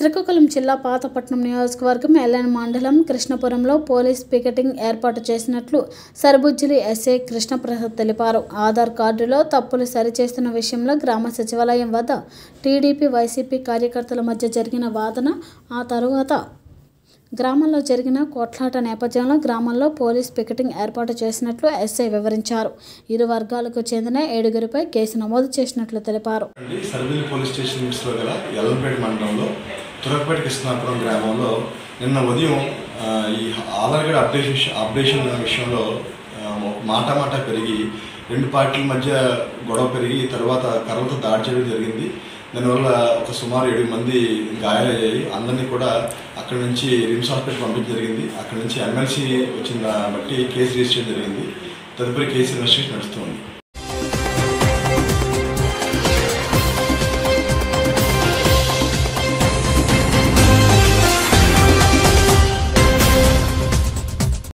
శ్రీకాకుళం జిల్లా పాతపట్నం నియోజకవర్గం ఎల్ఎన్ మండలం కృష్ణపురంలో పోలీస్ పికెటింగ్ ఏర్పాటు చేసినట్లు సర్బుజ్జిలి ఎస్ఐ కృష్ణప్రసాద్ తెలిపారు ఆధార్ కార్డులో తప్పులు సరిచేస్తున్న విషయంలో గ్రామ సచివాలయం వద్ద టీడీపీ వైసీపీ కార్యకర్తల మధ్య జరిగిన వాదన ఆ తరువాత గ్రామంలో జరిగిన కొట్లాట నేపథ్యంలో గ్రామంలో పోలీస్ పికెటింగ్ ఏర్పాటు చేసినట్లు ఎస్ఐ వివరించారు ఇరు వర్గాలకు చెందిన ఏడుగురిపై కేసు నమోదు చేసినట్లు తెలిపారు అండి సర్వేలి పోలీస్ స్టేషన్ లిమిట్స్లో గల ఎల్లంపేట మండలంలో తురకపేట కృష్ణాపురం గ్రామంలో నిన్న ఉదయం ఆ, ఈ ఆధార్ కార్డ్ అప్డేషన్ అప్డేషన్ విషయంలో ఆ, మాట మాట పెరిగి రెండు పార్టీల మధ్య గొడవ పెరిగి తర్వాత కర్రలతో దాడి చేయడం జరిగింది దానివల్ల ఒక సుమారు ఏడు మంది గాయాలయ్యాయి అందరినీ కూడా అక్కడ నుంచి రిమ్స్ హాస్పిటల్ పంపించడం జరిగింది అక్కడ నుంచి ఎమ్మెల్సీ వచ్చిన బట్టి కేసు రిజిస్టర్ చేయడం జరిగింది తదుపరి కేసు ఇన్వెస్టిగేషన్ నడుస్తుంది